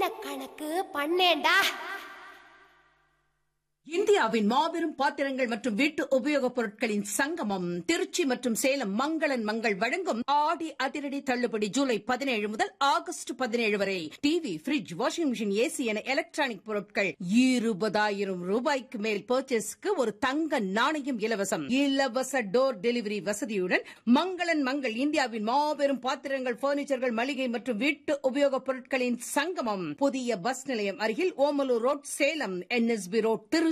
பண்ண கணக்கு பண்ணேன்டா இந்தியாவின் மாபெரும் பாத்திரங்கள் மற்றும் வீட்டு உபயோகப் பொருட்களின் சங்கமம் திருச்சி மற்றும் சேலம் மங்களன் மங்கள் வழங்கும் ஆடி அதிரடி தள்ளுபடி ஜூலை பதினேழு முதல் ஆகஸ்ட் பதினேழு வரை TV fridge washing machine AC என எலக்ட்ரானிக் பொருட்கள் இருபதாயிரம் ரூபாய்க்கு மேல் பர்ச்சேஸ்க்கு ஒரு தங்க நாணயம் இலவசம் இலவச டோர் டெலிவரி வசதியுடன் மங்களன் மங்கள் இந்தியாவின் மாபெரும் பாத்திரங்கள் பர்னிச்சர்கள் மளிகை மற்றும் வீட்டு உபயோகப் பொருட்களின் சங்கமம் புதிய பஸ் நிலையம் அருகில் Omalur road Salem NSB road Trichy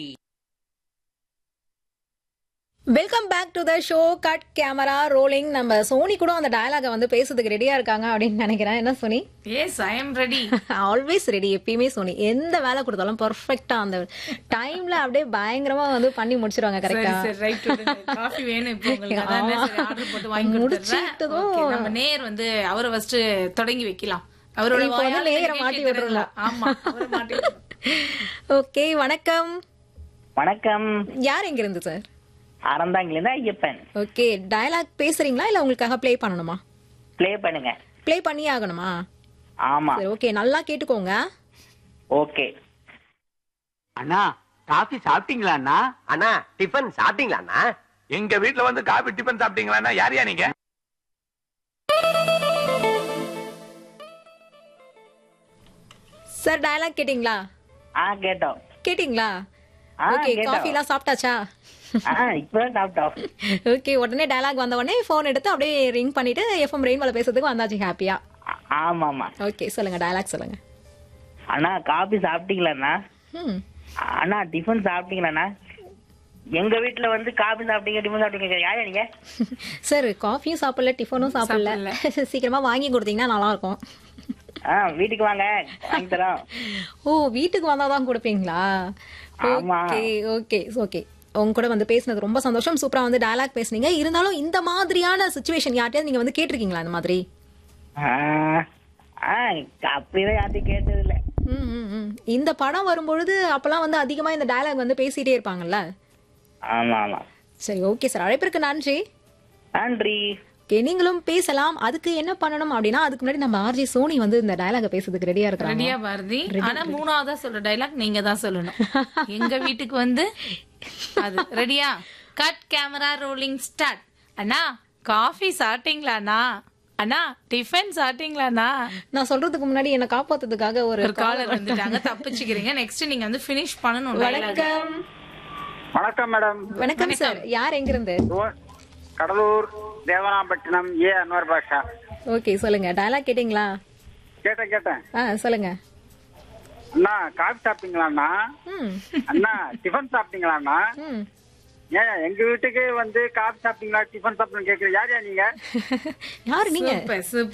welcome back to the show cut camera rolling நம்ம சோனி கூட அந்த டயலாக வந்து பேசுறதுக்கு ரெடியா இருக்காங்க அப்படின்னு நினைக்கிறேன் என்ன Soni yes I am ready always ready எப்பயுமே சோனி எந்த வேலை கொடுத்தாலும் பர்ஃபெக்டா அந்த டைம்ல அப்படியே பயங்கரமா வந்து பண்ணி முடிச்சிருவாங்க சரி கரெக்டா சரி ரைட் காஃபி வேணும் இப்போ உங்களுக்கு அதான் சரி ஆர்டர் போட்டு வாங்கி கொடுத்துறேன் முடிச்சிட்டதும் Okay, நம்ம நேர் வந்து அவரை ஃபர்ஸ்ட் தொடங்கி வைக்கலாம் அவரோட இப்போ வந்து வாயால நேரை எனக்கே மாட்டி கேட்கறதுல. விட்டுறலாம். ஆமா அவரை மாட்டி விட்டுறலாம். ஓகே வணக்கம் வணக்கம் யார் எங்க இருந்து சார் அறந்தாங்கிலிருந்து ஐயப்பன் ஓகே டயலாக் பேசுறீங்களா இல்ல உங்களுக்காக ப்ளே பண்ணணுமா ப்ளே பண்ணுங்க ப்ளே பண்ணியே ஆகணுமா ஆமா சரி ஓகே நல்லா கேட்டுக்கோங்க ஓகே அண்ணா காஃபி சாப்பிட்டீங்களா அண்ணா அண்ணா டிஃபன் சாப்பிட்டீங்களா அண்ணா எங்க வீட்ல வந்து காபி டிபன் சாப்பிட்டீங்களா யாரையா நீங்க சார் டயலாக் கேட்டிங்களா ஆ கேட்டோம் கேட்டிங்களா ஆ, ஓகே கேட்டோம். காஃபி எல்லாம் சாப்பிட்டாச்சா ஆ இப்பதான் சாப்பிட்டோம் ஓகே உடனே டயலாக் வந்த உடனே ஃபோன் எடுத்து அப்படியே ரிங் பண்ணிட்டு எஃப்எம் ரெயின்போல பேசுறதுக்கு வந்தாச்சு ஹாப்பியா ஆ- ஆமா ஆமா ஓகே சொல்லுங்க டயலாக் சொல்லுங்க அண்ணா காபி சாப்பிட்டீங்களாண்ணா ம் அண்ணா டிஃபன் சாப்பிட்டீங்களாண்ணா எங்க வீட்ல வந்து காபி சாப்பிட்டீங்க டிஃபன் சாப்பிட்டீங்க யாரா நீங்க சார் காஃபியும் சாப்பிடல டிஃபனும் சாப்பிடல சீக்கிரமா வாங்கி கொடுத்தீங்கன்னா நல்லா இருக்கும் ஆ வீட்டுக்கு வாங்க வாங்கி தரோம் ஓ வீட்டுக்கு வந்தாதான் கொடுப்பீங்களா ஆமா. ஓகே ஓகே ஓகே உங்க கூட வந்து பேசினது ரொம்ப சந்தோஷம் சூப்பரா வந்து டயலாக் பேசுனீங்க இருந்தாலும் இந்த மாதிரியான சுச்சுவேஷன் யார்ட்டையாவது நீங்க வந்து கேட்டிருக்கீங்களா இந்த மாதிரி ஆ, ஆ அப்படிதான் யார்ட்டையும் கேட்டது இல்ல ம், ம், ம். இந்த படம் வரும்பொழுது அப்பெல்லாம் வந்து அதிகமா இந்த டயலாக் வந்து பேசிட்டே இருப்பாங்கல்ல ஆமா ஆமா சரி ஓகே சார் அழைப்பிற்கு நன்றி நன்றி ஓகே நீங்களும் பேசலாம் அதுக்கு என்ன பண்ணணும் அப்படின்னா அதுக்கு முன்னாடி நம்ம ஆர்ஜி சோனி வந்து இந்த டயலாக பேசுறதுக்கு ரெடியா இருக்கிறாங்க ரெடியா பாரதி ஆனா மூணாவதா சொல்ற டைலாக் நீங்க தான் சொல்லணும் எங்க வீட்டுக்கு வந்து அது ரெடியா கட் கேமரா ரோலிங் ஸ்டார்ட் அண்ணா காஃபி சாப்பிட்டீங்களாண்ணா அண்ணா டிஃபன் சாப்பிட்டீங்களாண்ணா நான் சொல்றதுக்கு முன்னாடி என்ன காப்பாத்துறதுக்காக ஒரு ஒரு காலர் வந்துட்டாங்க தப்பிச்சுக்கிறீங்க நெக்ஸ்ட் நீங்க வந்து finish பண்ணணும் dialogue. வணக்கம் வணக்கம் மேடம் வணக்கம் சார் யார் எங்க இருந்து கடலூர் தேவனாம்பட்டினம் ஏ அன்வர் பாஷா ஓகே சொல்லுங்க டயலாக் கேட்டிங்களா கேட்டேன் கேட்டேன் ஆ சொல்லுங்க அண்ணா காஃபி சாப்பிட்டீங்களாண்ணா ம் அண்ணா டிஃபன் சாப்பிட்டீங்களாண்ணா ம் ஏன் எங்க வீட்டுக்கு வந்து காஃபி சாப்பிட்டீங்களா டிஃபன் சாப்பிட்டீங்க கேக்குற யாரையா நீங்க யாரு நீங்க Super, super.